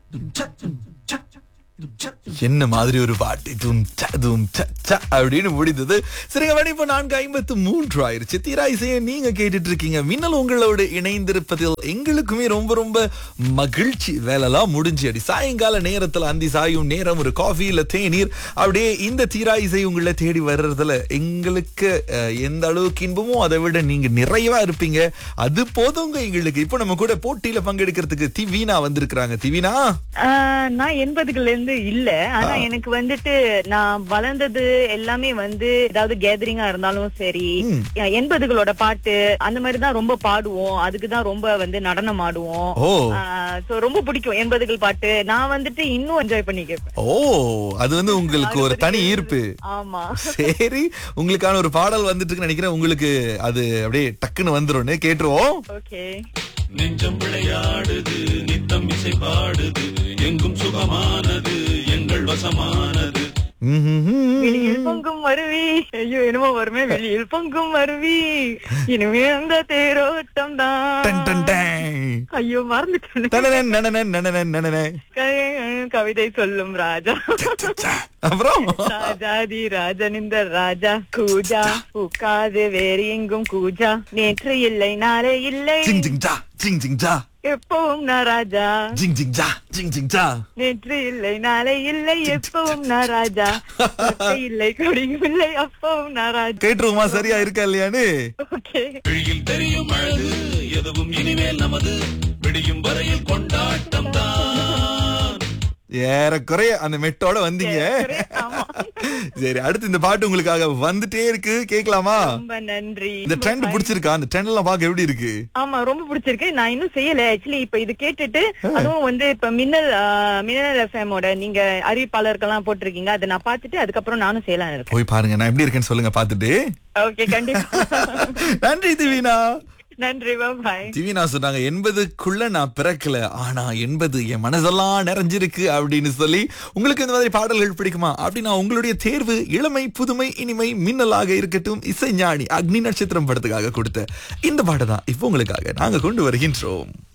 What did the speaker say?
என்ன மாதிரி ஒரு பாட்டு தும் ச, தும் ச, ச அப்படின்னு முடிந்தது சரிங்க மணி இப்போ நான்கு ஐம்பத்து மூன்று ஆயிருச்சு தீரா இசையை நீங்க கேட்டுட்டு இருக்கீங்க மின்னல் உங்களோடு இணைந்திருப்பதில் எங்களுக்குமே ரொம்ப ரொம்ப மகிழ்ச்சி வேலைலாம் முடிஞ்சு அடி சாயங்கால நேரத்துல அந்தி சாயும் நேரம் ஒரு காஃபி இல்ல தேநீர் அப்படியே இந்த தீரா இசை உங்களை தேடி வர்றதுல எங்களுக்கு அஹ், எந்த அளவுக்கு இன்பமோ அதை விட நீங்க நிறைவா இருப்பீங்க அது போதுங்க எங்களுக்கு இப்போ நம்ம கூட போட்டியில பங்கெடுக்கிறதுக்கு திவீனா வந்திருக்கிறாங்க திவீனா ஆஹ் நான் எண்பதுகள்ல இருந்து இல்ல ஆனா எனக்கு வந்துட்டு நான் வளர்ந்தது எல்லாமே வந்து ஏதாவது கேதரிங்கா இருந்தாலும் சரி ம். எண்பதுகளோட பாட்டு அந்த மாதிரி தான் ரொம்ப பாடுவோம் அதுக்கு தான் ரொம்ப வந்து நடனம் ஆடுவோம் ஓ சோ ரொம்ப பிடிக்கும் எண்பதுகள் பாட்டு நான் வந்துட்டு இன்னும் என்ஜாய் பண்ணி கேட்பேன் ஓ அது வந்து உங்களுக்கு ஒரு தனி ஈர்ப்பு ஆமா சரி உங்களுக்கான ஒரு பாடல் வந்துட்டு இருக்குன்னு நினைக்கிறேன் உங்களுக்கு அது அப்படியே டக்குன்னு வந்துரும்னு கேட்டுருவோம் ஓகே நெஞ்சம் விளையாடுது நித்தம் இசை பாடுது எங்கும் சுகமானது எங்கள் வசமானது வெளியில் பொங்கும் அருவி ஐயோ என்னமோ வருமே வெளியில் பொங்கும் அருவி இனிமே அந்த தேரோட்டம் டன் டன் தான் டன். ஐயோ மறந்துட்டேன் நனனன் நனனன் நனனன் நனனன். க- கவிதை சொல்லும் ராஜா அப்புறம் ராஜாதி ராஜனிந்த ராஜா கூஜா பூக்காது வேறு எங்கும் கூஜா நேற்று இல்லை நாளை இல்லை ஜிங் ஜிங் ஜா ஜிங் ஜிங் ஜா எப்பவும் நான் ராஜா ஜிங் ஜிங் ஜா ஜிங் ஜிங் ஜா நேற்று இல்லை நாளை இல்லை எப்பவும் நான் ராஜா ஒத்தை இல்லை கொடியும் இல்லை அப்பவும் நான் ராஜா கேட்டுருவோமா சரியா இருக்கா இல்லையான்னு ஓகே விழியில் தெரியும் அழகு எதுவும் இனிமேல் நமது விடியும் வரையில் கொண்டாட்டம் தான் ஏறக்குறைய அந்த மெட்டோட வந்தீங்க ஆமா சரி அடுத்து இந்த பாட்டு உங்களுக்காக வந்துட்டே இருக்கு கேட்கலாமா ரொம்ப நன்றி இந்த ட்ரெண்ட் பிடிச்சிருக்கா அந்த ட்ரெண்ட் எல்லாம் பார்க்க எப்படி இருக்கு ஆமா ரொம்ப பிடிச்சிருக்கு நான் இன்னும் செய்யல ஆக்சுவலி இப்ப இது கேட்டுட்டு அதுவும் வந்து இப்ப மின்னல் ஆ, மின்னல் எஃப்எமோட நீங்க அறிவிப்பாளர்கள்லாம் போட்டிருக்கீங்க அதை நான் பார்த்துட்டு அதுக்கப்புறம் நானும் செய்யலாம் இருக்கேன் போய் பாருங்க நான் எப்படி இருக்கேன்னு சொல்லுங்க பார்த்துட்டு ஓகே கண்டிப்பா நன்றி திவீனா நன்றி பாய் திவினா சொன்னாங்க எண்பதுக்குள்ள நான் பிறக்கல ஆனா எண்பது என் மனசெல்லாம் நிறைஞ்சிருக்கு அப்படின்னு சொல்லி உங்களுக்கு இந்த மாதிரி பாடல்கள் பிடிக்குமா அப்படின்னா உங்களுடைய தேர்வு இளமை புதுமை இனிமை மின்னலாக இருக்கட்டும் இசைஞானி அக்னி நட்சத்திரம் படத்துக்காக கொடுத்த இந்த பாட்டை தான் இப்போ உங்களுக்காக நாங்க கொண்டு வருகின்றோம்